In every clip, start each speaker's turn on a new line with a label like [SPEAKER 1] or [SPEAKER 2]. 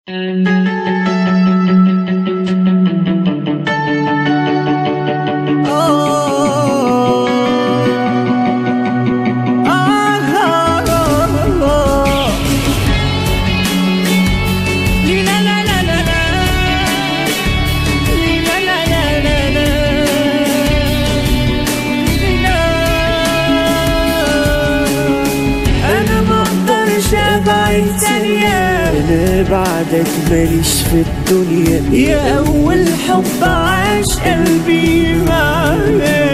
[SPEAKER 1] انا ما اقدرش ابعد ثانية
[SPEAKER 2] انا بعدك ماليش في الدنيا
[SPEAKER 1] يا اول حب عاش قلبي معاك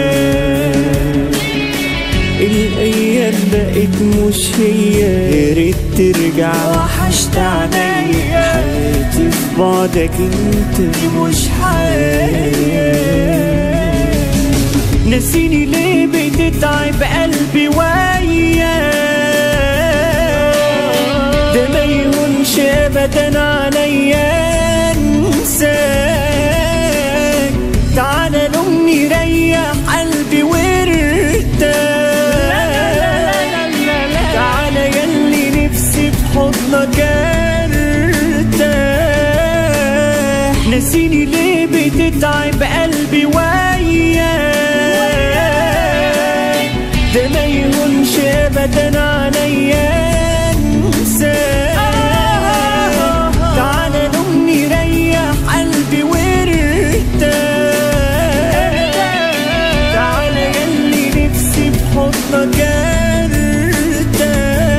[SPEAKER 2] الايام بقت مش هي يا ريت ترجع
[SPEAKER 1] وحشت عينيا
[SPEAKER 2] حياتي في بعدك انت
[SPEAKER 1] مش حياة
[SPEAKER 2] نسيني ليه بتتعب قلبي وياك ده ما يهونش ابدا عليا انساك تعالى لومني ريح قلبي وارتاح تعالى يلي نفسي في حضنك ارتاح نسيني ليه بتتعب قلبي وياك ده ما يهونش ابدا عليا انساك تعالى لومني ريح قلبي وارتاح تعالى يلي نفسي في حضنك ارتاح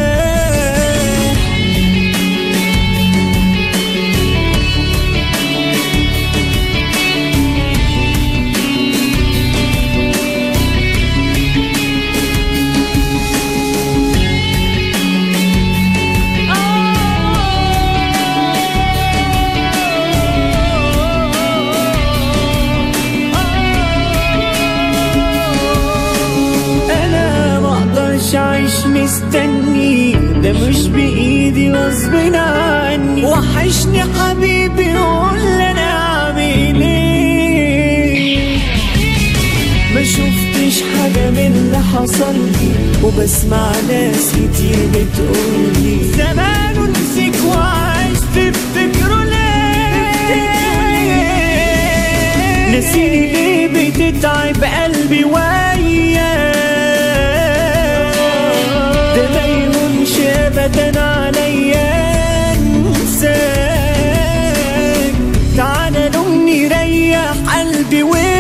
[SPEAKER 2] انا ما اقدرش اعيش مستني ده مش بايدي غصب عني وحشني حبيبي قول انا اعمل ايه ما شفتش حاجة من اللي حصل لي وبسمع ناس كتير بتقولي زمان نسيك وعايش تفتكروا ليه نسيني ليه بتتعب قلبي وياك ده ما يهونش ابدا عليا انساك تعالى لومني ريح قلبي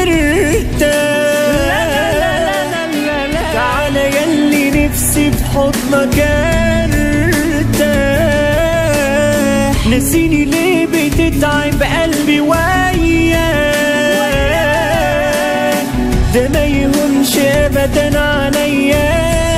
[SPEAKER 2] وارتاح تعالى يلي نفسي في حضنك ارتاح نسيني ليه بتتعب قلبي وياك ده ما يهونش ابدا عليا